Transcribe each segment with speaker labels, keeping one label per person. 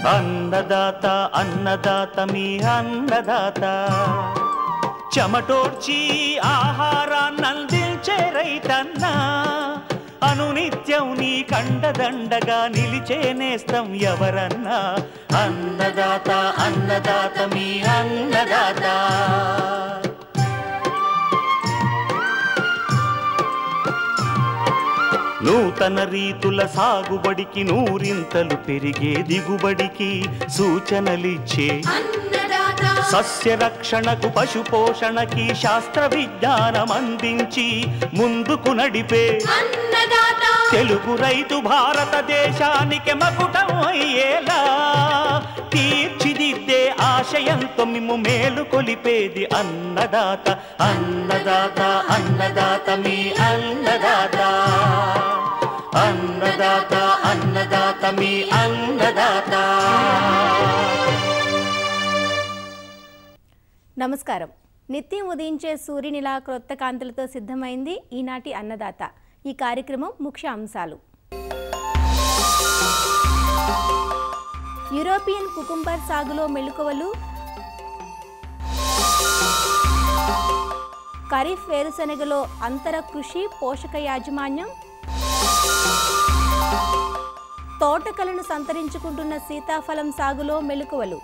Speaker 1: అన్నదాత అన్నదాత మీ అన్నదాత చెమటోడ్చి ఆహారాన్నందించే రైతన్నా అనునిత్యం నీ కండదండగా నిలిచే నేస్తం ఎవరన్నా అన్నదాత అన్నదాత మీ అన్నదాత నూతన రీతుల సాగుబడికి నూరింతలు పెరిగే దిగుబడికి సూచనలిచ్చే సస్య రక్షణకు పశు పోషణకి శాస్త్ర విజ్ఞానం అందించి ముందుకు నడిపే తెలుగు రైతు భారతదేశానికి మకుటం అయ్యేలా తీర్చిదిద్దే ఆశయంతో మిమ్ము మేలు కొలిపేది అన్నదాత అన్నదాత అన్నదాత మీ అన్నదాత అన్నదాత అన్నదాత మీ అన్నదాత
Speaker 2: నమస్కారం నిత్యం ఉదయించే సూర్యునిలా క్రొత్త కాంతులతో సిద్ధమైంది ఈనాటి అన్నదాత ఈ కార్యక్రమం ముఖ్య అంశాలు యూరోపియన్ కుకుంబర్ సాగులో మెళుకువలు ఖరీఫ్ వేరుశెనగలో అంతర కృషి పోషక యాజమాన్యం తోటకలను సంతరించుకుంటున్న సీతాఫలం సాగులో మెళుకువలు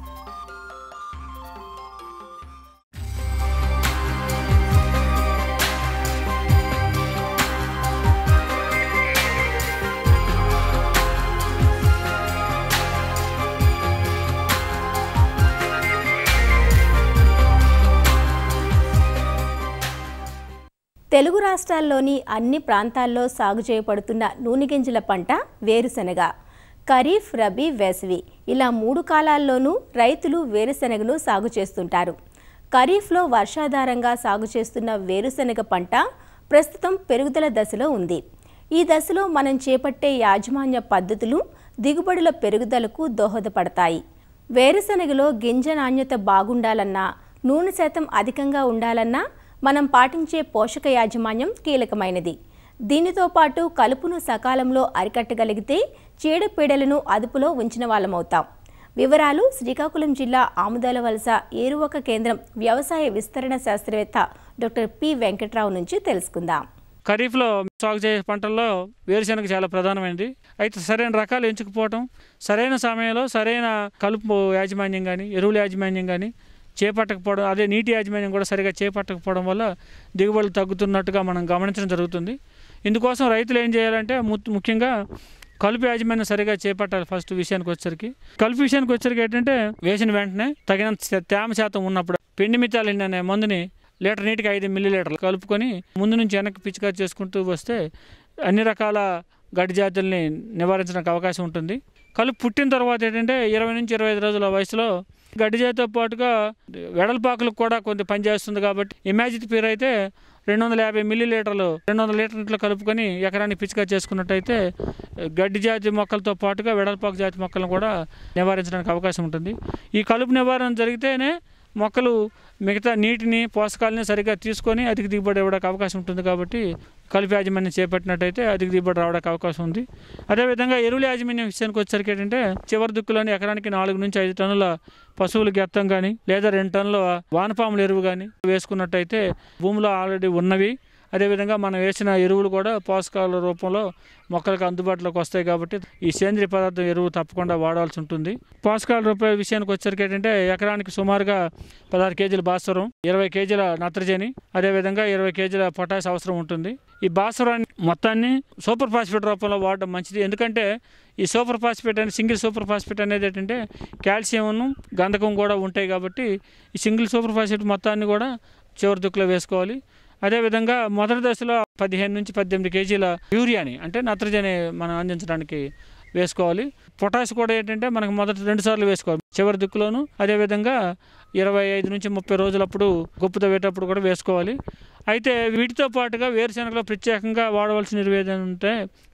Speaker 2: తెలుగు రాష్ట్రాల్లోని అన్ని ప్రాంతాల్లో సాగు చేయబడుతున్న నూనె గింజల పంట వేరుశెనగ ఖరీఫ్ రబీ వేసవి ఇలా మూడు కాలాల్లోనూ రైతులు వేరుశెనగను సాగు చేస్తుంటారు ఖరీఫ్లో వర్షాధారంగా సాగు చేస్తున్న వేరుశెనగ పంట ప్రస్తుతం పెరుగుదల దశలో ఉంది ఈ దశలో మనం చేపట్టే యాజమాన్య పద్ధతులు దిగుబడుల పెరుగుదలకు దోహదపడతాయి వేరుశెనగలో గింజ నాణ్యత బాగుండాలన్నా నూనె శాతం అధికంగా ఉండాలన్నా మనం పాటించే పోషక యాజమాన్యం కీలకమైనది దీనితో పాటు కలుపును సకాలంలో అరికట్టగలిగితే చీడపీడలను అదుపులో ఉంచిన వాళ్ళమవుతాం వివరాలు శ్రీకాకుళం జిల్లా ఆముదాల వలస ఏరువక కేంద్రం వ్యవసాయ విస్తరణ శాస్త్రవేత్త డాక్టర్ పి వెంకట్రావు నుంచి తెలుసుకుందాం
Speaker 3: ఖరీఫ్లో సాగు చేసే పంటల్లో వేరుశెనగ చాలా ప్రధానమైనది అయితే సరైన రకాలు ఎంచుకుపోవటం సరైన సమయంలో సరైన కలుపు యాజమాన్యం కానీ ఎరువుల యాజమాన్యం కానీ చేపట్టకపోవడం అదే నీటి యాజమాన్యం కూడా సరిగా చేపట్టకపోవడం వల్ల దిగుబడులు తగ్గుతున్నట్టుగా మనం గమనించడం జరుగుతుంది ఇందుకోసం రైతులు ఏం చేయాలంటే ము- ముఖ్యంగా కలుపు యాజమాన్యం సరిగా చేపట్టాలి ఫస్ట్ విషయానికి వచ్చరికి కలుపు విషయానికి వచ్చరికి ఏంటంటే వేసిన వెంటనే తగినంత శా- తేమ శాతం ఉన్నప్పుడు పిండి మిత్తాలిండి అనే మందుని లీటర్ నీటికి ఐదు మిల్లీ లీటర్లు కలుపుకొని ముందు నుంచి వెనక్కి పిచికారి చేసుకుంటూ వస్తే అన్ని రకాల గడ్డి జాతుల్ని నివారించడానికి అవకాశం ఉంటుంది కలుపు పుట్టిన తర్వాత ఏంటంటే ఇరవై నుంచి ఇరవై ఐదు రోజుల వయసులో గడ్డి జాతితో పాటుగా వెడల్పాకులకు కూడా కొంత పనిచేస్తుంది కాబట్టి ఇమాజిత్ పీర్ అయితే రెండు వందల యాభై మిల్లీ లీటర్లు రెండు వందల లీటర్ నీటిలో కలుపుకొని ఎకరానికి పిచికారి చేసుకున్నట్టయితే గడ్డి జాతి మొక్కలతో పాటుగా వెడల్పాకు జాతి మొక్కలను కూడా నివారించడానికి అవకాశం ఉంటుంది ఈ కలుపు నివారణ జరిగితేనే మొక్కలు మిగతా నీటిని పోషకాలని సరిగ్గా తీసుకొని అధిక దిగుబడి ఇవ్వడానికి అవకాశం ఉంటుంది కాబట్టి కలుపు యాజమాన్యం చేపట్టినట్టయితే అధిక దిగుబడి రావడానికి అవకాశం ఉంది అదేవిధంగా ఎరువుల యాజమాన్యం విషయానికి వచ్చేసరికి ఏంటంటే చివరి దిక్కులోని ఎకరానికి నాలుగు నుంచి ఐదు టన్నుల పశువుల గెత్తం కానీ లేదా రెండు టన్నుల వానపాముల ఎరువు కానీ వేసుకున్నట్టయితే భూమిలో ఆల్రెడీ ఉన్నవి అదేవిధంగా మనం వేసిన ఎరువులు కూడా పోషకాల రూపంలో మొక్కలకు అందుబాటులోకి వస్తాయి కాబట్టి ఈ సేంద్రియ పదార్థం ఎరువు తప్పకుండా వాడాల్సి ఉంటుంది పోషకాల రూపాయల విషయానికి వచ్చరికి ఏంటంటే ఎకరానికి సుమారుగా పదహారు కేజీల భాస్వరం ఇరవై కేజీల నత్రజని అదేవిధంగా ఇరవై కేజీల పొటాష్ అవసరం ఉంటుంది ఈ భాస్వరాన్ని మొత్తాన్ని సూపర్ ఫాస్ఫేట్ రూపంలో వాడడం మంచిది ఎందుకంటే ఈ సూపర్ ఫాస్ఫేట్ అనేది సింగిల్ సూపర్ ఫాస్ఫేట్ అనేది ఏంటంటే కాల్షియం గంధకం కూడా ఉంటాయి కాబట్టి ఈ సింగిల్ సూపర్ ఫాస్ఫేట్ మొత్తాన్ని కూడా చివరి దుక్కులో వేసుకోవాలి అదేవిధంగా మొదటి దశలో పదిహేను నుంచి పద్దెనిమిది కేజీల యూరియాని అంటే నత్రజని మనం అందించడానికి వేసుకోవాలి పొటాష్ కూడా ఏంటంటే మనకు మొదటి రెండు సార్లు వేసుకోవాలి చివరి దిక్కులోను అదేవిధంగా ఇరవై ఐదు నుంచి ముప్పై రోజులప్పుడు గుప్పు తవ్వేటప్పుడు కూడా వేసుకోవాలి అయితే వీటితో పాటుగా వేరుశెనగలో ప్రత్యేకంగా వాడవలసిన ఎరువు ఏదంటే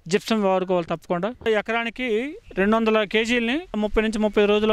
Speaker 3: జిప్సం వాడుకోవాలి తప్పకుండా ఎకరానికి రెండు వందల కేజీలని ముప్పై నుంచి ముప్పై రోజుల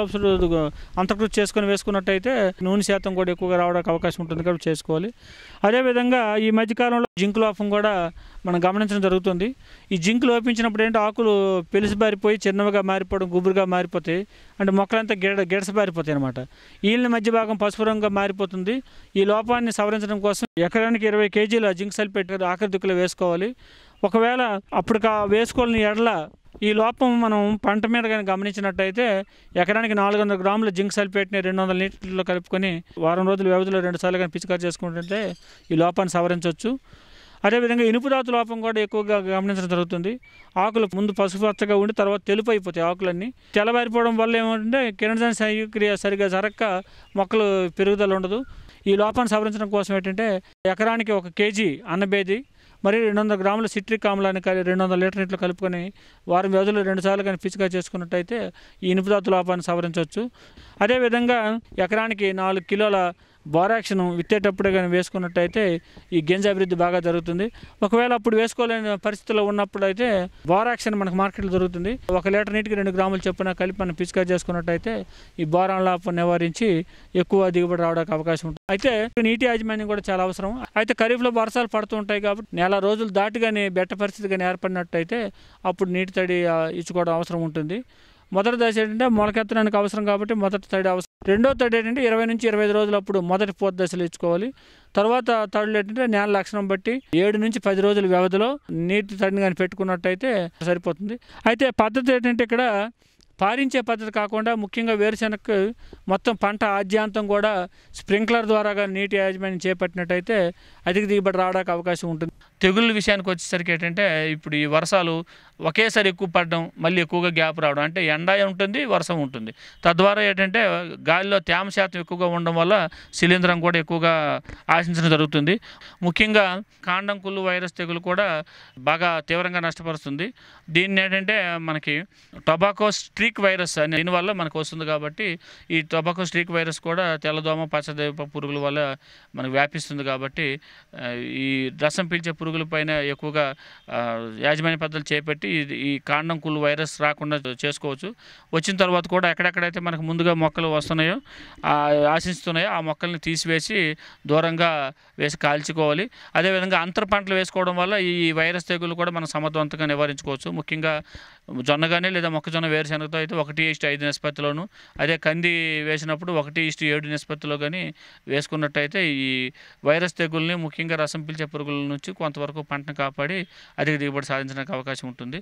Speaker 3: అంతకృతి చేసుకొని వేసుకున్నట్టయితే నూనె శాతం కూడా ఎక్కువగా రావడానికి అవకాశం ఉంటుంది కాబట్టి చేసుకోవాలి అదేవిధంగా ఈ మధ్యకాలంలో జింక్ లోపం కూడా మనం గమనించడం జరుగుతుంది ఈ జింక్ లోపించినప్పుడు ఏంటి ఆకులు పెలిసిబారిపోయి చిన్నవిగా మారిపోవడం గుబురుగా మారిపోతాయి అంటే మొక్కలంతా గిడ గిడసబారిపోతాయి అనమాట ఈళ్ళ మధ్య భాగం పసుపు రంగుగా మారిపోతుంది ఈ లోపాన్ని సవరించడం కోసం ఎకరానికి ఇరవై కేజీల జింక్ సల్ఫేట్ ఆఖరి దిక్కులో వేసుకోవాలి ఒకవేళ అప్పుడు కా వేసుకోవాలని ఎడల ఈ లోపం మనం పంట మీద కానీ గమనించినట్టయితే ఎకరానికి నాలుగు వందల గ్రాముల జింక్ సల్ఫేట్ని రెండు వందల లీటర్లో కలుపుకొని వారం రోజుల వ్యవధిలో రెండు సార్లు కానీ పిచికారి చేసుకుంటుంటే ఈ లోపాన్ని సవరించవచ్చు అదేవిధంగా ఇనుపు ధాతు లోపం కూడా ఎక్కువగా గమనించడం జరుగుతుంది ఆకులు ముందు పసుపు పచ్చగా ఉండి తర్వాత తెలుపు అయిపోతాయి ఆకులన్నీ తెల్లబారిపోవడం వల్ల ఏమంటే కిరణజన సంక్రియ సరిగా జరగక మొక్కలు పెరుగుదల ఉండదు ఈ లోపాన్ని సవరించడం కోసం ఏంటంటే ఎకరానికి ఒక కేజీ అన్నబేది మరి రెండు వందల గ్రాముల సిట్రిక్ ఆమ్లాన్ని కలిపి రెండు వందల లీటర్ నీటిలో కలుపుకొని వారం వ్యవధిలో రెండు సార్లు కానీ పిచికా చేసుకున్నట్టయితే ఈ ఇనుపు ధాతు లోపాన్ని సవరించవచ్చు అదేవిధంగా ఎకరానికి నాలుగు కిలోల బోరాక్షన్ విత్తేటప్పుడే కానీ వేసుకున్నట్టయితే ఈ గింజ అభివృద్ధి బాగా జరుగుతుంది ఒకవేళ అప్పుడు వేసుకోలేని పరిస్థితిలో ఉన్నప్పుడు అయితే బోరాక్షన్ మనకు మార్కెట్లో దొరుకుతుంది ఒక లీటర్ నీటికి రెండు గ్రాములు చొప్పున కలిపి మనం పిచికా చేసుకున్నట్టయితే ఈ బోరాన్ లాపం నివారించి ఎక్కువ దిగుబడి రావడానికి అవకాశం ఉంటుంది అయితే నీటి యాజమాన్యం కూడా చాలా అవసరం అయితే ఖరీఫ్లో వర్షాలు పడుతూ ఉంటాయి కాబట్టి నెల రోజులు దాటి కానీ బెట్ట పరిస్థితి కానీ ఏర్పడినట్టయితే అప్పుడు నీటి తడి ఆ, ఇచ్చుకోవడం అవసరం ఉంటుంది మొదటి దశ ఏంటంటే మొలకెత్తడానికి అవసరం కాబట్టి మొదటి తడి అవసరం రెండో తడి ఏంటంటే ఇరవై నుంచి ఇరవై ఐదు రోజులు అప్పుడు మొదటి పూత దశలు ఇచ్చుకోవాలి తర్వాత తడులు ఏంటంటే నేల లక్షణం బట్టి ఏడు నుంచి పది రోజుల వ్యవధిలో నీటి తడిని కానీ పెట్టుకున్నట్టయితే సరిపోతుంది అయితే పద్ధతి ఏంటంటే ఇక్కడ పారించే పద్ధతి కాకుండా ముఖ్యంగా వేరుశెనగకు మొత్తం పంట ఆద్యాంతం కూడా స్ప్రింక్లర్ ద్వారా కానీ నీటి యాజమాన్యం చేపట్టినట్టయితే అధిక దిగుబడి రావడానికి అవకాశం ఉంటుంది తెగుళ్ళ విషయానికి వచ్చేసరికి ఏంటంటే ఇప్పుడు ఈ వర్షాలు ఒకేసారి ఎక్కువ పడడం మళ్ళీ ఎక్కువగా గ్యాప్ రావడం అంటే ఎండ ఉంటుంది వర్షం ఉంటుంది తద్వారా ఏంటంటే గాలిలో తేమ శాతం ఎక్కువగా ఉండడం వల్ల శిలీంధ్రం కూడా ఎక్కువగా ఆశించడం జరుగుతుంది ముఖ్యంగా కాండం కుళ్ళు వైరస్ తెగులు కూడా బాగా తీవ్రంగా నష్టపరుస్తుంది దీన్ని ఏంటంటే మనకి టొబాకో స్ట్రీక్ వైరస్ అనే దీనివల్ల మనకు వస్తుంది కాబట్టి ఈ టొబాకో స్ట్రీక్ వైరస్ కూడా తెల్లదోమ పచ్చదీప పురుగుల వల్ల మనకు వ్యాపిస్తుంది కాబట్టి ఆ, ఈ రసం పీల్చే పురుగుల పైన ఎక్కువగా ఆ, యాజమాన్య పద్ధతులు చేపట్టి ఇది- ఈ కాండం కుళ్ళు వైరస్ రాకుండా చేసుకోవచ్చు వచ్చిన తర్వాత కూడా ఎక్కడెక్కడైతే మనకు ముందుగా మొక్కలు వస్తున్నాయో ఆ ఆశిస్తున్నాయో ఆ మొక్కల్ని తీసివేసి దూరంగా వేసి కాల్చుకోవాలి అదేవిధంగా అంతర పంటలు వేసుకోవడం వల్ల ఈ వైరస్ తెగులు కూడా మనం సమర్థవంతంగా నివారించుకోవచ్చు ముఖ్యంగా జొన్న కానీ లేదా మొక్కజొన్న వేరుశనగతో అయితే ఒకటి ఇష్ట ఐదు నిష్పత్తిలోను అదే కంది వేసినప్పుడు ఒకటి ఇష్ట ఏడు నిష్పత్తిలో కానీ వేసుకున్నట్టయితే ఈ వైరస్ తెగుల్ని ముఖ్యంగా రసం పీల్చే పురుగుల నుంచి కొంతవరకు పంటను కాపాడి అధిక దిగుబడి సాధించడానికి అవకాశం ఉంటుంది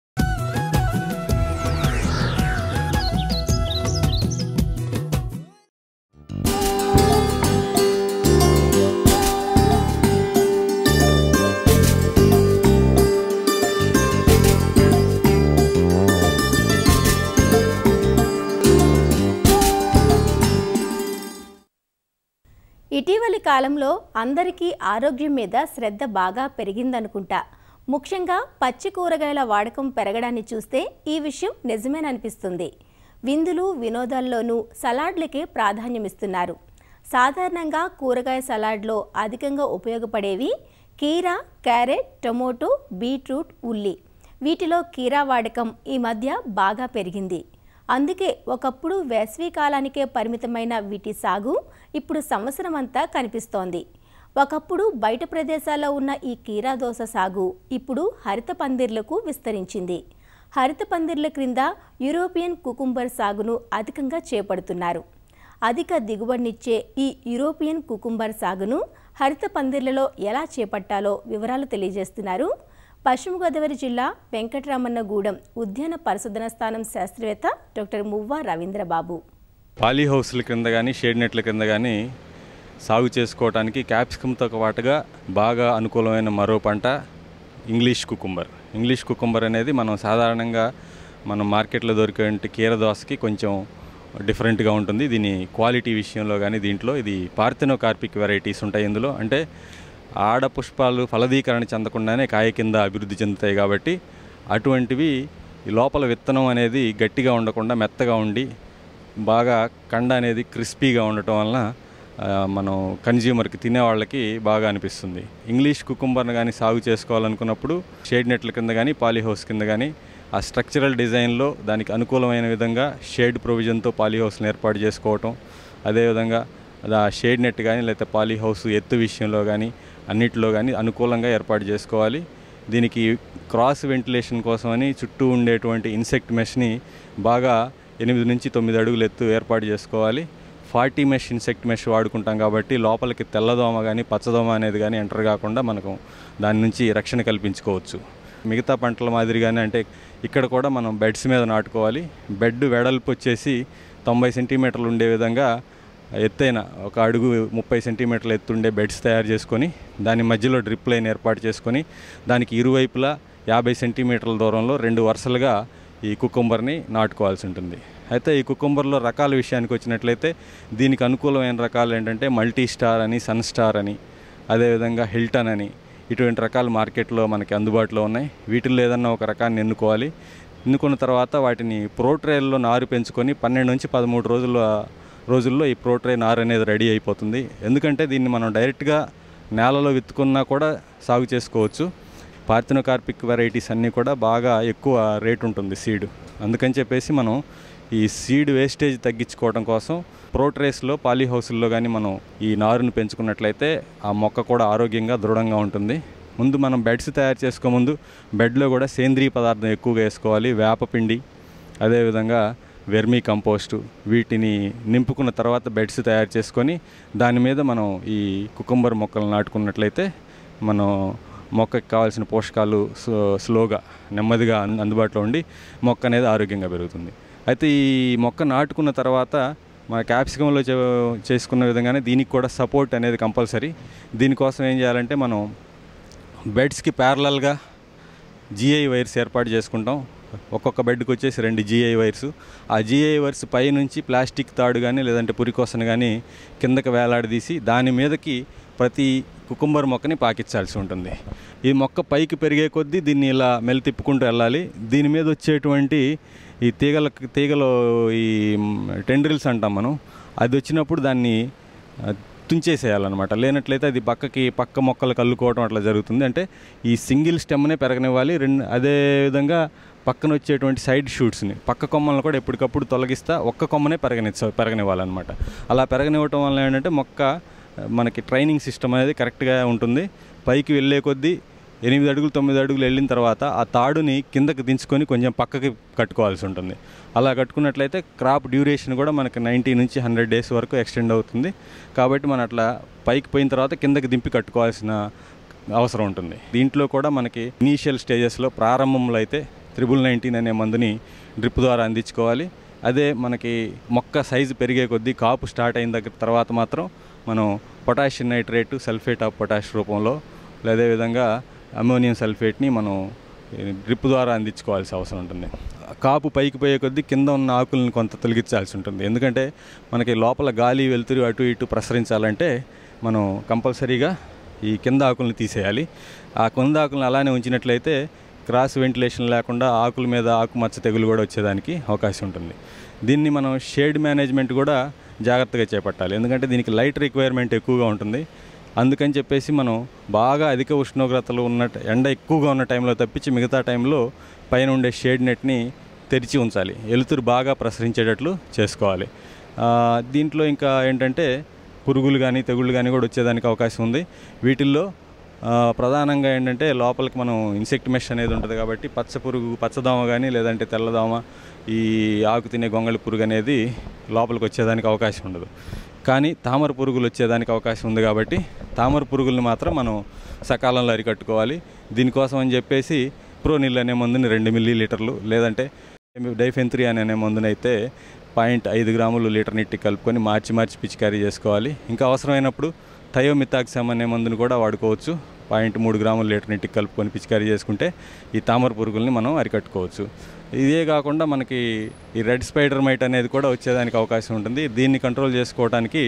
Speaker 2: ఇటీవలి కాలంలో అందరికీ ఆరోగ్యం మీద శ్రద్ధ బాగా పెరిగిందనుకుంటా ముఖ్యంగా పచ్చి కూరగాయల వాడకం పెరగడాన్ని చూస్తే ఈ విషయం నిజమేననిపిస్తుంది విందులు వినోదాల్లోనూ సలాడ్లకే ప్రాధాన్యమిస్తున్నారు సాధారణంగా కూరగాయ సలాడ్లో అధికంగా ఉపయోగపడేవి కీరా క్యారెట్ టొమాటో బీట్రూట్ ఉల్లి వీటిలో కీరా వాడకం ఈ మధ్య బాగా పెరిగింది అందుకే ఒకప్పుడు వేసవి కాలానికే పరిమితమైన వీటి సాగు ఇప్పుడు సంవత్సరం అంతా కనిపిస్తోంది ఒకప్పుడు బయట ప్రదేశాల్లో ఉన్న ఈ కీరా దోస సాగు ఇప్పుడు హరిత పందిర్లకు విస్తరించింది హరిత పందిర్ల క్రింద యూరోపియన్ కుకుంబర్ సాగును అధికంగా చేపడుతున్నారు అధిక దిగుబడినిచ్చే ఈ యూరోపియన్ కుకుంబర్ సాగును హరిత పందిర్లలో ఎలా చేపట్టాలో వివరాలు తెలియజేస్తున్నారు పశ్చిమ గోదావరి జిల్లా వెంకటరామన్నగూడెం ఉద్యాన పరిశోధన స్థానం శాస్త్రవేత్త డాక్టర్ మువ్వా రవీంద్రబాబు
Speaker 4: పాలీ హౌస్ల కింద కానీ షేడ్ నెట్ల కింద కానీ సాగు చేసుకోవడానికి క్యాప్సికంతో పాటుగా బాగా అనుకూలమైన మరో పంట ఇంగ్లీష్ కుకుంబర్ ఇంగ్లీష్ కుకుంబర్ అనేది మనం సాధారణంగా మనం మార్కెట్లో దొరికే కీర దోసకి కొంచెం డిఫరెంట్గా ఉంటుంది దీని క్వాలిటీ విషయంలో కానీ దీంట్లో ఇది పార్థెనోకార్పిక్ వెరైటీస్ ఉంటాయి ఇందులో అంటే ఆడ పుష్పాలు ఫలదీకరణ చెందకుండానే కాయ కింద అభివృద్ధి చెందుతాయి కాబట్టి అటువంటివి ఈ లోపల విత్తనం అనేది గట్టిగా ఉండకుండా మెత్తగా ఉండి బాగా కండ అనేది క్రిస్పీగా ఉండటం వలన ఆ, మనం కన్జ్యూమర్కి తినే వాళ్ళకి బాగా అనిపిస్తుంది ఇంగ్లీష్ కుకుంబర్ని కానీ సాగు చేసుకోవాలనుకున్నప్పుడు షేడ్ నెట్ల కింద కానీ పాలీహౌస్ కింద కానీ ఆ స్ట్రక్చరల్ డిజైన్లో దానికి అనుకూలమైన విధంగా షేడ్ ప్రొవిజన్తో పాలీహౌస్ని ఏర్పాటు చేసుకోవటం అదేవిధంగా అది ఆ షేడ్ నెట్ కానీ లేకపోతే పాలీహౌస్ ఎత్తు విషయంలో కానీ అన్నిటిలో కానీ అనుకూలంగా ఏర్పాటు చేసుకోవాలి దీనికి క్రాస్ వెంటిలేషన్ కోసమని చుట్టూ ఉండేటువంటి ఇన్సెక్ట్ మెష్ని బాగా ఎనిమిది నుంచి తొమ్మిది అడుగులు ఎత్తు ఏర్పాటు చేసుకోవాలి ఫార్టీ మెష్ ఇన్సెక్ట్ మెష్ వాడుకుంటాం కాబట్టి లోపలికి తెల్లదోమ కానీ పచ్చదోమ అనేది కానీ ఎంటర్ కాకుండా మనకు దాని నుంచి రక్షణ కల్పించుకోవచ్చు మిగతా పంటల మాదిరిగానే అంటే ఇక్కడ కూడా మనం బెడ్స్ మీద నాటుకోవాలి బెడ్ వెడల్పు వచ్చేసి తొంభై సెంటీమీటర్లు ఉండే విధంగా ఎత్తైన ఒక అడుగు ముప్పై సెంటీమీటర్ల ఎత్తుండే బెడ్స్ తయారు చేసుకొని దాని మధ్యలో డ్రిప్ లైన్ ఏర్పాటు చేసుకొని దానికి ఇరువైపులా యాభై సెంటీమీటర్ల దూరంలో రెండు వరుసలుగా ఈ కుకుంబర్ని నాటుకోవాల్సి ఉంటుంది అయితే ఈ కుకుంబర్లో రకాల విషయానికి వచ్చినట్లయితే దీనికి అనుకూలమైన రకాలు ఏంటంటే మల్టీ స్టార్ అని సన్ స్టార్ అని అదేవిధంగా హిల్టన్ అని ఇటువంటి రకాలు మార్కెట్లో మనకి అందుబాటులో ఉన్నాయి వీటిల్లో ఏదన్నా ఒక రకాన్ని ఎన్నుకోవాలి ఎన్నుకున్న తర్వాత వాటిని ప్రోట్రేల్లో నారు పెంచుకొని పన్నెండు నుంచి పదమూడు రోజుల రోజుల్లో ఈ ప్రోట్రే నారు అనేది రెడీ అయిపోతుంది ఎందుకంటే దీన్ని మనం డైరెక్ట్గా నేలలో విత్తుకున్నా కూడా సాగు చేసుకోవచ్చు పార్థినోకార్పిక్ వెరైటీస్ అన్నీ కూడా బాగా ఎక్కువ రేట్ ఉంటుంది సీడ్ అందుకని చెప్పేసి మనం ఈ సీడ్ వేస్టేజ్ తగ్గించుకోవడం కోసం ప్రోట్రేస్లో పాలీహౌస్ల్లో కానీ మనం ఈ నారుని పెంచుకున్నట్లయితే ఆ మొక్క కూడా ఆరోగ్యంగా దృఢంగా ఉంటుంది ముందు మనం బెడ్స్ తయారు చేసుకోముందు బెడ్లో కూడా సేంద్రీయ పదార్థం ఎక్కువగా వేసుకోవాలి వేపపిండి అదేవిధంగా వెర్మీ కంపోస్టు వీటిని నింపుకున్న తర్వాత బెడ్స్ తయారు చేసుకొని దాని మీద మనం ఈ కుకుంబర్ మొక్కలు నాటుకున్నట్లయితే మనం మొక్కకి కావాల్సిన పోషకాలు స్లో- స్లోగా నెమ్మదిగా అన్- అందుబాటులో ఉండి మొక్క అనేది ఆరోగ్యంగా పెరుగుతుంది అయితే ఈ మొక్క నాటుకున్న తర్వాత మన క్యాప్సికంలో చే చేసుకున్న విధంగానే దీనికి కూడా సపోర్ట్ అనేది కంపల్సరీ దీనికోసం ఏం చేయాలంటే మనం బెడ్స్కి ప్యారలల్గా జిఐ వైర్స్ ఏర్పాటు చేసుకుంటాం ఒక్కొక్క బెడ్కి వచ్చేసి రెండు జిఐ వైర్స్ ఆ జిఐ వైర్స్ పై నుంచి ప్లాస్టిక్ తాడు కానీ లేదంటే పురికోసను కానీ కిందకి వేలాడదీసి దాని మీదకి ప్రతి కుకుంబర్ మొక్కని పాకించాల్సి ఉంటుంది ఈ మొక్క పైకి పెరిగే కొద్దీ దీన్ని ఇలా మెలి తిప్పుకుంటూ వెళ్ళాలి దీని మీద వచ్చేటువంటి ఈ తీగల తీగలు ఈ టెండ్రిల్స్ అంటాం మనం అది వచ్చినప్పుడు దాన్ని ఆ, తుంచేసేయాలన్నమాట లేనట్లయితే అది పక్కకి పక్క మొక్కలు కల్లుకోవడం అట్లా జరుగుతుంది అంటే ఈ సింగిల్ స్టెమ్నే పెరగనివ్వాలి రెండు అదే విధంగా పక్కన వచ్చేటువంటి సైడ్ షూట్స్ని పక్క కొమ్మలను కూడా ఎప్పటికప్పుడు తొలగిస్తా ఒక్క కొమ్మనే పెరగనిచ్చ పెరగనివ్వాలన్నమాట అలా పెరగనివ్వటం వల్ల ఏంటంటే మొక్క ఆ, మనకి ట్రైనింగ్ సిస్టమ్ అనేది కరెక్ట్గా ఉంటుంది పైకి వెళ్ళే కొద్దీ ఎనిమిది అడుగులు తొమ్మిది అడుగులు వెళ్ళిన తర్వాత ఆ తాడుని కిందకి దించుకొని కొంచెం పక్కకి కట్టుకోవాల్సి ఉంటుంది అలా కట్టుకున్నట్లయితే క్రాప్ డ్యూరేషన్ కూడా మనకి నైంటీ నుంచి హండ్రెడ్ డేస్ వరకు ఎక్స్టెండ్ అవుతుంది కాబట్టి మనం అట్లా పైకి పోయిన తర్వాత కిందకి దింపి కట్టుకోవాల్సిన అవసరం ఉంటుంది దీంట్లో కూడా మనకి ఇనీషియల్ స్టేజెస్లో ప్రారంభంలో అయితే త్రిబుల్ నైన్టీన్ అనే మందుని డ్రిప్ ద్వారా అందించుకోవాలి అదే మనకి మొక్క సైజు పెరిగే కొద్దీ కాపు స్టార్ట్ అయిన దగ్గర తర్వాత మాత్రం మనం potassium nitrate sulphate of potash రూపంలో అదే విధంగా అమోనియం సల్ఫేట్ని మనం డ్రిప్ ద్వారా అందించుకోవాల్సిన అవసరం ఉంటుంది కాపు పైకి పోయే కొద్దీ కింద ఉన్న ఆకులను కొంత తొలగించాల్సి ఉంటుంది ఎందుకంటే మనకి లోపల గాలి వెలుతురు అటు ఇటు ప్రసరించాలంటే మనం కంపల్సరీగా ఈ కింద ఆకులను తీసేయాలి ఆ కింద ఆకులను అలానే ఉంచినట్లయితే క్రాస్ వెంటిలేషన్ లేకుండా ఆకుల మీద ఆకుమచ్చ తెగులు కూడా వచ్చేదానికి అవకాశం ఉంటుంది దీన్ని మనం షేడ్ మేనేజ్మెంట్ కూడా జాగ్రత్తగా చేపట్టాలి ఎందుకంటే దీనికి లైట్ రిక్వైర్మెంట్ ఎక్కువగా ఉంటుంది అందుకని చెప్పేసి మనం బాగా అధిక ఉష్ణోగ్రతలు ఉన్న ఎండ ఎక్కువగా ఉన్న టైంలో తప్పించి మిగతా టైంలో పైన ఉండే షేడ్ నెట్ని తెరిచి ఉంచాలి వెలుతురు బాగా ప్రసరించేటట్లు చేసుకోవాలి ఆ, దీంట్లో ఇంకా ఏంటంటే పురుగులు కానీ తెగుళ్ళు కానీ కూడా వచ్చేదానికి అవకాశం ఉంది వీటిల్లో ఆ, ప్రధానంగా ఏంటంటే లోపలికి మనం ఇన్సెక్ట్ మెష్ అనేది ఉంటుంది కాబట్టి పచ్చ పురుగు పచ్చదోమ కానీ లేదంటే తెల్లదోమ ఈ ఆకు తినే గొంగళి పురుగు అనేది లోపలికి వచ్చేదానికి అవకాశం ఉండదు కానీ తామర పురుగులు వచ్చేదానికి అవకాశం ఉంది కాబట్టి తామర పురుగుల్ని మాత్రం మనం సకాలంలో అరికట్టుకోవాలి దీనికోసం అని చెప్పేసి ప్రోనిల్ అనే మందుని రెండు మిల్లీ లీటర్లు లేదంటే డైఫెంత్రీ అనే మందునైతే పాయింట్ ఐదు గ్రాములు లీటర్ నీటి కలుపుకొని మార్చి మార్చి పిచికారీ చేసుకోవాలి ఇంకా అవసరమైనప్పుడు థయోమితాక్సమ్ అనే మందుని కూడా వాడుకోవచ్చు పాయింట్ మూడు గ్రాములు లీటర్ నీటికి కలుపుకొని పిచికారీ చేసుకుంటే ఈ తామర పురుగుల్ని మనం అరికట్టుకోవచ్చు ఇదే కాకుండా మనకి ఈ రెడ్ స్పైడర్ మైట్ అనేది కూడా వచ్చేదానికి అవకాశం ఉంటుంది దీన్ని కంట్రోల్ చేసుకోవడానికి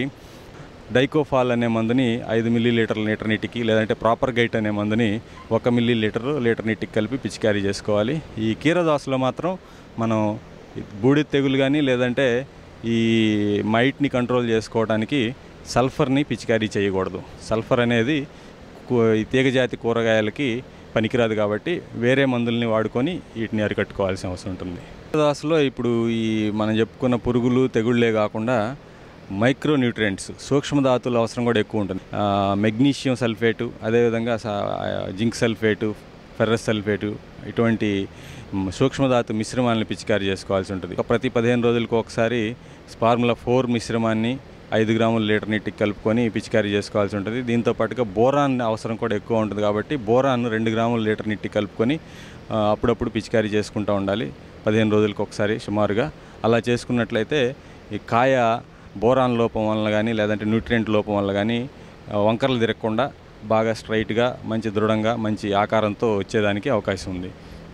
Speaker 4: డైకోఫాల్ అనే మందుని ఐదు మిల్లీ లీటర్ల లీటర్ నీటికి లేదంటే ప్రాపర్ గైట్ అనే మందుని ఒక మిల్లీ లీటర్ లీటర్ నీటికి కలిపి పిచికారీ చేసుకోవాలి ఈ కీరదాసులో మాత్రం మనం ఈ బూడిద తెగులు కానీ లేదంటే ఈ మైట్ని కంట్రోల్ చేసుకోవడానికి సల్ఫర్ని పిచికారీ చేయకూడదు సల్ఫర్ అనేది కూ- ఈ తీగజాతి కూరగాయలకి పనికిరాదు కాబట్టి వేరే మందుల్ని వాడుకొని వీటిని అరికట్టుకోవాల్సిన అవసరం ఉంటుంది దాసులో ఇప్పుడు ఈ మనం చెప్పుకున్న పురుగులు తెగుళ్ళే కాకుండా మైక్రో న్యూట్రియంట్స్ సూక్ష్మధాతుల అవసరం కూడా ఎక్కువ ఉంటుంది ఆ, మెగ్నీషియం సల్ఫేటు అదేవిధంగా స- ఆ, జింక్ సల్ఫేటు ఫెర్రస్ సల్ఫేటు ఇటువంటి మ్, సూక్ష్మధాతు మిశ్రమాలను పిచికారీ చేసుకోవాల్సి ఉంటుంది ప్రతి పదిహేను రోజులకు ఒకసారి స్పార్ములా ఫోర్ మిశ్రమాన్ని ఐదు గ్రాముల లీటర్ నీటికి కలుపుకొని పిచికారీ చేసుకోవాల్సి ఉంటుంది దీంతో పాటుగా బోరాన్ అవసరం కూడా ఎక్కువ ఉంటుంది కాబట్టి బోరాన్ రెండు గ్రాముల లీటర్ నీటికి కలుపుకొని ఆ, అప్పుడప్పుడు పిచికారీ చేసుకుంటూ ఉండాలి పదిహేను రోజులకు ఒకసారి సుమారుగా అలా చేసుకున్నట్లయితే ఈ కాయ బోరాన్ లోపం వల్ల కానీ లేదంటే న్యూట్రియంట్ లోపం వల్ల కానీ ఆ, వంకరలు తిరగకుండా బాగా స్ట్రైట్గా మంచి దృఢంగా మంచి ఆకారంతో వచ్చేదానికి అవకాశం ఉంది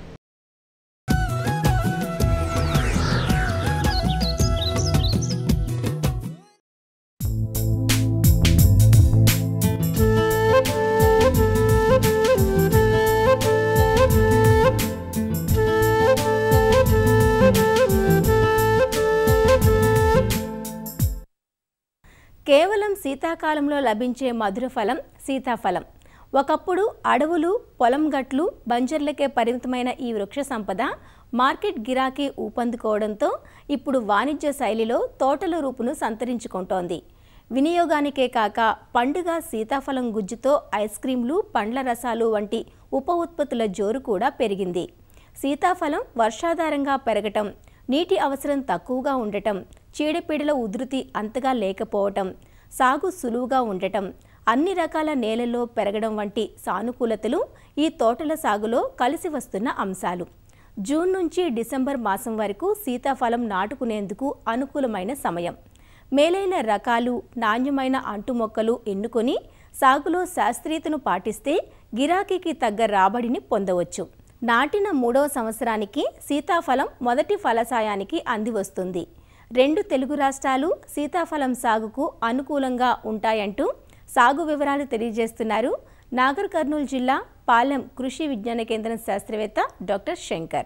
Speaker 2: కేవలం శీతాకాలంలో లభించే మధుర ఫలం సీతాఫలం ఒకప్పుడు అడవులు పొలం గట్లు బంజర్లకే పరిమితమైన ఈ వృక్ష సంపద మార్కెట్ గిరాకీ ఊపందుకోవడంతో ఇప్పుడు వాణిజ్య శైలిలో తోటల రూపును సంతరించుకుంటోంది వినియోగానికే కాక పండుగ సీతాఫలం గుజ్జుతో ఐస్ క్రీంలు పండ్ల రసాలు వంటి ఉప ఉత్పత్తుల జోరు కూడా పెరిగింది సీతాఫలం వర్షాధారంగా పెరగటం నీటి అవసరం తక్కువగా ఉండటం చీడపీడల ఉధృతి అంతగా లేకపోవటం సాగు సులువుగా ఉండటం అన్ని రకాల నేలల్లో పెరగడం వంటి సానుకూలతలు ఈ తోటల సాగులో కలిసి వస్తున్న అంశాలు జూన్ నుంచి డిసెంబర్ మాసం వరకు సీతాఫలం నాటుకునేందుకు అనుకూలమైన సమయం మేలైన రకాలు నాణ్యమైన అంటు మొక్కలు ఎన్నుకొని సాగులో శాస్త్రీయతను పాటిస్తే గిరాకీకి తగ్గ రాబడిని పొందవచ్చు నాటిన మూడవ సంవత్సరానికి సీతాఫలం మొదటి ఫలసాయానికి అంది వస్తుంది రెండు తెలుగు రాష్ట్రాలు సీతాఫలం సాగుకు అనుకూలంగా ఉంటాయంటూ సాగు వివరాలు తెలియజేస్తున్నారు నాగర్ కర్నూలు జిల్లా పాలెం కృషి విజ్ఞాన కేంద్రం శాస్త్రవేత్త డాక్టర్ శంకర్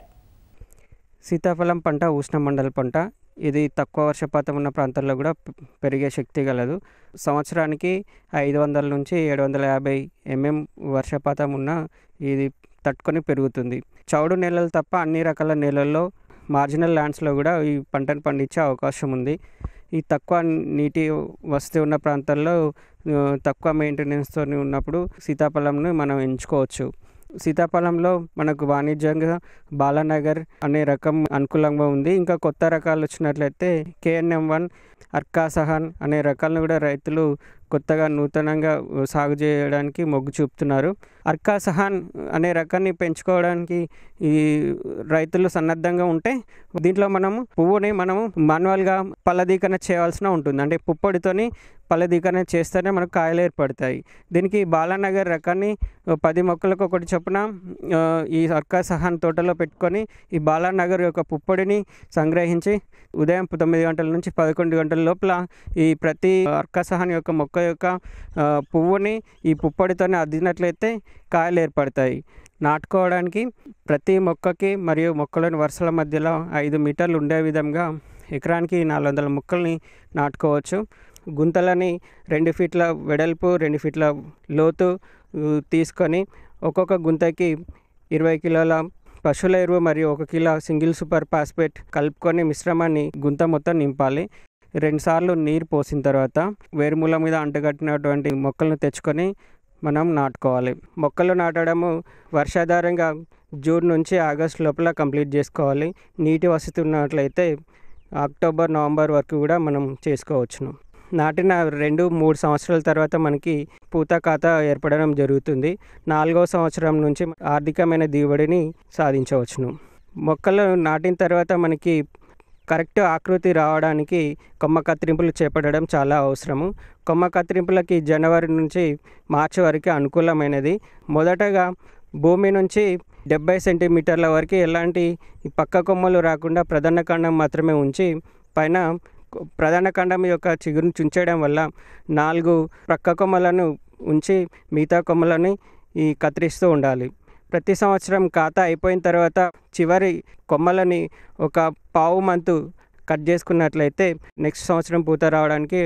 Speaker 5: సీతాఫలం పంట ఉష్ణమండల పంట ఇది తక్కువ వర్షపాతం ఉన్న ప్రాంతాల్లో కూడా పె- పెరిగే శక్తి గలదు సంవత్సరానికి ఐదు వందల నుంచి ఏడు వందల యాభై ఎంఎం వర్షపాతం ఉన్న ఇది తట్టుకొని పెరుగుతుంది చౌడు నేలలు తప్ప అన్ని రకాల నేలల్లో మార్జినల్ ల్యాండ్స్లో కూడా ఈ పంటను పండించే అవకాశం ఉంది ఈ తక్కువ నీటి వసతి ఉన్న ప్రాంతాల్లో ఆ, తక్కువ మెయింటెనెన్స్తో ఉన్నప్పుడు సీతాఫలంను మనం ఎంచుకోవచ్చు సీతాఫలంలో మనకు వాణిజ్యంగా బాలానగర్ అనే రకం అనుకూలంగా ఉంది ఇంకా కొత్త రకాలు వచ్చినట్లయితే కేఎన్ఎం వన్ అర్కాసహాన్ అనే రకాలను కూడా రైతులు కొత్తగా నూతనంగా సాగు చేయడానికి మొగ్గు చూపుతున్నారు అర్కాసహాన్ అనే రకాన్ని పెంచుకోవడానికి ఈ రైతులు సన్నద్ధంగా ఉంటే దీంట్లో మనము పువ్వుని మనము మాన్యువల్గా పల్లదీకరణ చేయాల్సిన ఉంటుంది అంటే పుప్పొడితోని పల్లదీకరణ చేస్తేనే మనకు కాయలు ఏర్పడతాయి దీనికి బాలానగర్ రకాన్ని ఓ పది మొక్కలకు ఒకటి చొప్పున ఆ, ఈ అర్కా సహాన్ తోటలో పెట్టుకొని ఈ బాలానగర్ యొక్క పుప్పొడిని సంగ్రహించి ఉదయం తొమ్మిది గంటల నుంచి పదకొండు గంటల లోపల ఈ ప్రతి అర్కా సహాన్ యొక్క మొక్క యొక్క ఆ, పువ్వుని ఈ పుప్పొడితోనే అద్దినట్లయితే కాయలు ఏర్పడతాయి నాటుకోవడానికి ప్రతి మొక్కకి మరియు మొక్కలోని వరుసల మధ్యలో ఐదు మీటర్లు ఉండే విధంగా ఎకరానికి నాలుగు వందల మొక్కల్ని నాటుకోవచ్చు గుంతలని రెండు ఫీట్ల వెడల్పు రెండు ఫీట్ల లోతు ఉ, తీసుకొని ఒక్కొక్క గుంతకి ఇరవై కిలోల పశువుల ఎరువు మరియు ఒక కిలో సింగిల్ సూపర్ పాస్పేట్ కలుపుకొని మిశ్రమాన్ని గుంత మొత్తం నింపాలి రెండుసార్లు నీరు పోసిన తర్వాత వేరుమూల మీద అంటగట్టినటువంటి మొక్కలను తెచ్చుకొని మనం నాటుకోవాలి మొక్కలు నాటడము వర్షాధారంగా జూన్ నుంచి ఆగస్ట్ లోపల కంప్లీట్ చేసుకోవాలి నీటి వసతి ఉన్నట్లయితే అక్టోబర్ నవంబర్ వరకు కూడా మనం చేసుకోవచ్చును నాటిన రెండు మూడు సంవత్సరాల తర్వాత మనకి పూత ఖాతా ఏర్పడడం జరుగుతుంది నాలుగో సంవత్సరం నుంచి ఆర్థికమైన దిగుబడిని సాధించవచ్చును మొక్కలు నాటిన తర్వాత మనకి కరెక్ట్ ఆకృతి రావడానికి కొమ్మ కత్తిరింపులు చేపట్టడం చాలా అవసరము కొమ్మ కత్తిరింపులకి జనవరి నుంచి మార్చి వరకు అనుకూలమైనది మొదటగా భూమి నుంచి డెబ్బై సెంటీమీటర్ల వరకు ఎలాంటి ఈ పక్క కొమ్మలు రాకుండా ప్రధాన కాండం మాత్రమే ఉంచి పైన కొ- ప్రధాన కాండం యొక్క చిగురును చుంచడం వల్ల నాలుగు ప్రక్క కొమ్మలను ఉంచి మిగతా కొమ్మలని ఈ కత్తిరిస్తూ ఉండాలి ప్రతి సంవత్సరం ఖాతా అయిపోయిన తర్వాత చివరి కొమ్మలని ఒక పావు మంతు కట్ చేసుకున్నట్లయితే నెక్స్ట్ సంవత్సరం పూత రావడానికి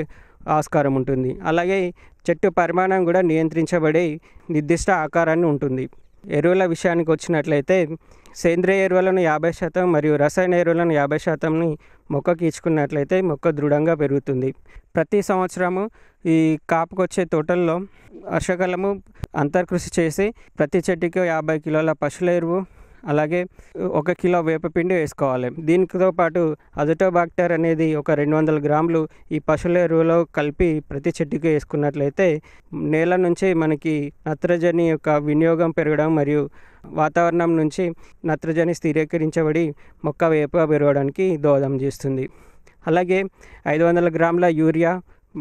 Speaker 5: ఆస్కారం ఉంటుంది అలాగే చెట్టు పరిమాణం కూడా నియంత్రించబడి నిర్దిష్ట ఆకారాన్ని ఉంటుంది ఎరువుల విషయానికి వచ్చినట్లయితే సేంద్రియ ఎరువులను యాభై శాతం మరియు రసాయన ఎరువులను యాభై శాతంని మొక్కకి ఇచ్చుకున్నట్లయితే మొక్క దృఢంగా పెరుగుతుంది ప్రతి సంవత్సరము ఈ కాపుకొచ్చే తోటల్లో వర్షాకాలము అంతర్కృషి చేసి ప్రతి చెట్టుకి యాభై కిలోల పశువుల ఎరువు అలాగే ఒక కిలో వేపపిండి వేసుకోవాలి దీనితో పాటు అజటోబాక్టర్ అనేది ఒక రెండు వందల గ్రాములు ఈ పశువుల ఎరువులో కలిపి ప్రతి చెట్టుకి వేసుకున్నట్లయితే నేల నుంచి మనకి నత్రజని యొక్క వినియోగం పెరగడం మరియు వాతావరణం నుంచి నత్రజని స్థిరీకరించబడి మొక్క వేప పెరగడానికి దోహదం చేస్తుంది అలాగే ఐదు వందల గ్రాముల యూరియా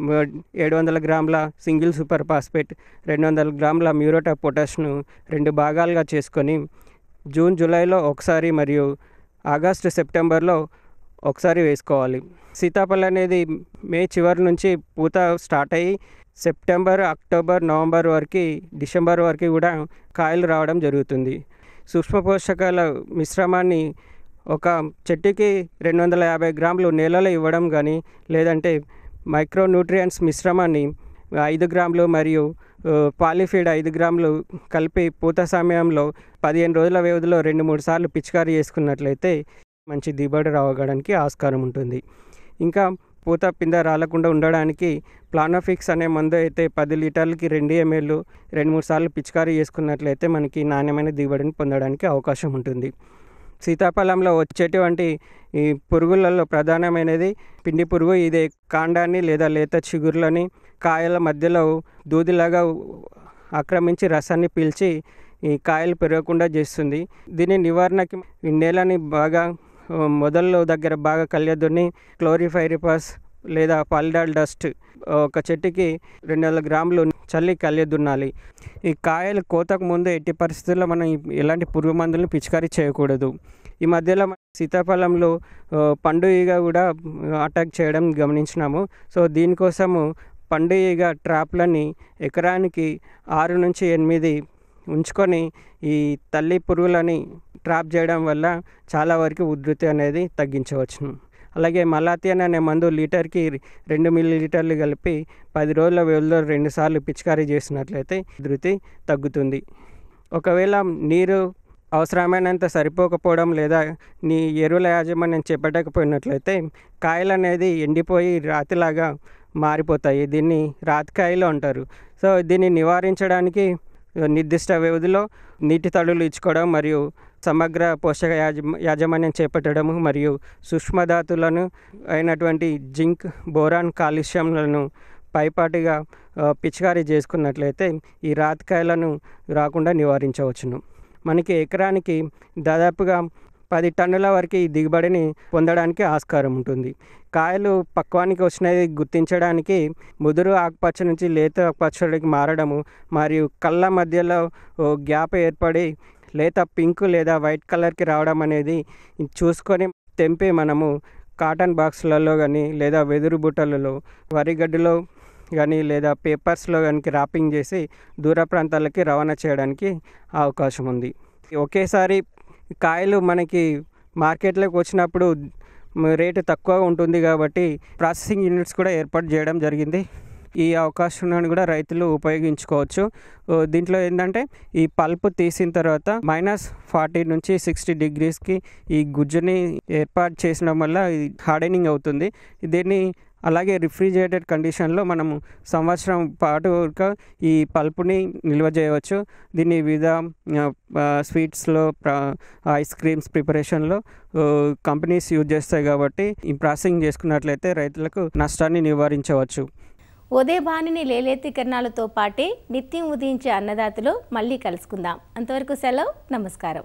Speaker 5: ఏడు వందల గ్రాముల సింగిల్ సూపర్ ఫాస్ఫేట్ రెండు వందల గ్రాముల మ్యూరోటా పొటాష్ను రెండు భాగాలుగా చేసుకొని జూన్ జూలైలో ఒకసారి మరియు ఆగస్టు సెప్టెంబర్లో ఒకసారి వేసుకోవాలి సీతాఫలం అనేది మే చివరి నుంచి పూత స్టార్ట్ అయ్యి సెప్టెంబర్ అక్టోబర్ నవంబర్ వరకు డిసెంబర్ వరకు కూడా కాయలు రావడం జరుగుతుంది సూక్ష్మ పోషకాల మిశ్రమాన్ని ఒక చెట్టుకి రెండు వందల యాభై గ్రాములు నేలలో ఇవ్వడం కానీ లేదంటే మైక్రో న్యూట్రియంట్స్ మిశ్రమాన్ని ఐదు గ్రాములు మరియు ఆ, పాలిఫీడ్ ఐదు గ్రాములు కలిపి పూత సమయంలో పదిహేను రోజుల వ్యవధిలో రెండు మూడు సార్లు పిచికారీ చేసుకున్నట్లయితే మంచి దిగుబడి రావడానికి ఆస్కారం ఉంటుంది ఇంకా పూత పింద రాలకుండా ఉండడానికి ప్లానోఫిక్స్ అనే మందు అయితే పది లీటర్లకి రెండు ఎంఎల్ రెండు మూడు సార్లు పిచికారీ చేసుకున్నట్లయితే మనకి నాణ్యమైన దిగుబడిని పొందడానికి అవకాశం ఉంటుంది సీతాఫలంలో వచ్చేటువంటి ఈ పురుగులలో ప్రధానమైనది పిండి పురుగు ఇది కాండాన్ని లేదా లేత చిగురులని కాయల మధ్యలో దూదిలాగా ఆక్రమించి రసాన్ని పీల్చి ఈ కాయలు పెరగకుండా చేస్తుంది దీని నివారణకి ఈ నేలని బాగా ఆ, మొదల్లో దగ్గర బాగా కళ్యదుని క్లోరిఫైరిపాస్ లేదా పాలిడాల్ డస్ట్ ఒక చెట్టుకి రెండు వందల గ్రాములు చల్లి కళ్యదున్నాలి ఈ కాయలు కోతకు ముందు ఎట్టి పరిస్థితుల్లో మనం ఈ- ఎలాంటి పురుగు మందులను పిచికారీ చేయకూడదు ఈ మధ్యలో మన సీతాఫలంలో ఆ, పండు ఈగ కూడా అటాక్ చేయడం గమనించినాము సో దీనికోసము పండు ఈగ ట్రాప్లని ఎకరానికి ఆరు నుంచి ఎనిమిది ఉంచుకొని ఈ తల్లి పురుగులని ట్రాప్ చేయడం వల్ల చాలా వరకు ఉధృతి అనేది తగ్గించవచ్చును అలాగే మలాథియన్ అనే మందు లీటర్కి రెండు మిల్లీ లీటర్లు కలిపి పది రోజుల వ్యవధిలో రెండు సార్లు పిచికారీ చేసినట్లయితే ఉధృతి తగ్గుతుంది ఒకవేళ నీరు అవసరమైనంత సరిపోకపోవడం లేదా నీ ఎరువుల యాజమాన్యం చేపట్టకపోయినట్లయితే కాయలు అనేది ఎండిపోయి రాతిలాగా మారిపోతాయి దీన్ని రాతికాయలు అంటారు సో దీన్ని నివారించడానికి నిర్దిష్ట వ్యవధిలో నీటి తడులు ఇచ్చుకోవడం మరియు సమగ్ర పోషక యాజమ యాజమాన్యం చేపట్టడము మరియు సూక్ష్మధాతులను అయినటువంటి జింక్ బోరాన్ కాలుష్యంలను పైపాటిగా ఆ, పిచికారీ చేసుకున్నట్లయితే ఈ రాతికాయలను రాకుండా నివారించవచ్చును మనకి ఎకరానికి దాదాపుగా పది టన్నుల వరకు ఈ దిగుబడిని పొందడానికి ఆస్కారం ఉంటుంది కాయలు పక్వానికి వచ్చినది గుర్తించడానికి ముదురు ఆకుపచ్చ నుంచి లేత ఆకుపచ్చడికి మారడము మరియు కళ్ళ మధ్యలో ఓ గ్యాప్ ఏర్పడి లేత పింక్ లేదా వైట్ కలర్కి రావడం అనేది చూసుకొని తెంపి మనము కాటన్ బాక్సులలో కానీ లేదా వెదురు బుట్టలలో వరిగడ్డిలో కానీ లేదా పేపర్స్లో కానీ రాపింగ్ చేసి దూర ప్రాంతాలకి రవాణా చేయడానికి అవకాశం ఉంది ఒకేసారి కాయలు మనకి మార్కెట్లోకి వచ్చినప్పుడు మ- రేటు తక్కువ ఉంటుంది కాబట్టి ప్రాసెసింగ్ యూనిట్స్ కూడా ఏర్పాటు చేయడం జరిగింది ఈ అవకాశాన్ని కూడా రైతులు ఉపయోగించుకోవచ్చు ఓ, దీంట్లో ఏంటంటే ఈ పల్ప్ తీసిన తర్వాత మైనస్ ఫార్టీ నుంచి సిక్స్టీ డిగ్రీస్కి ఈ గుజ్జుని ఏర్పాటు చేసడం వల్ల ఇది హార్డెనింగ్ అవుతుంది దీన్ని అలాగే రిఫ్రిజిరేటెడ్ కండిషన్లో మనము సంవత్సరం పాటు ఇంకా ఈ పల్పుని నిల్వ చేయవచ్చు దీన్ని వివిధ ఆ, స్వీట్స్లో ప్ర- ఐస్ క్రీమ్స్ ప్రిపరేషన్లో ఆ, కంపెనీస్ యూజ్ చేస్తాయి కాబట్టి ఈ ప్రాసెసింగ్ చేసుకున్నట్లయితే రైతులకు నష్టాన్ని నివారించవచ్చు
Speaker 2: ఉదయభానిని లేలేతి కిరణాలతో పాటే నిత్యం ఉదయించే అన్నదాతలో మళ్ళీ కలుసుకుందాం అంతవరకు సెలవు నమస్కారం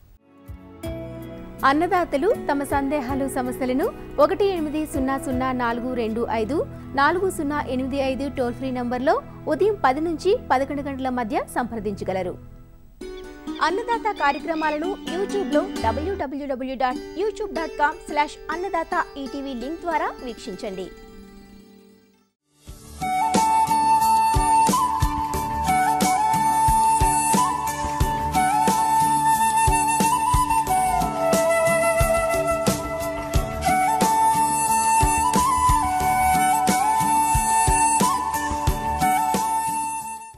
Speaker 2: అన్నదాతలు తమ సందేహాలు సమస్యలను ఒకటి ఎనిమిది సున్నా సున్నా నాలుగు రెండు ఐదు నాలుగు సున్నా ఎనిమిది ఐదు టోల్ ఫ్రీ నంబర్లో ఉదయం పది నుంచి పదకొండు గంటల మధ్య సంప్రదించగలరు అన్నదాత కార్యక్రమాలను యూట్యూబ్లో డబ్ల్యూడబ్ల్యూడబ్ల్యూ dot YouTube dot com slash Annadata ETV link ద్వారా వీక్షించండి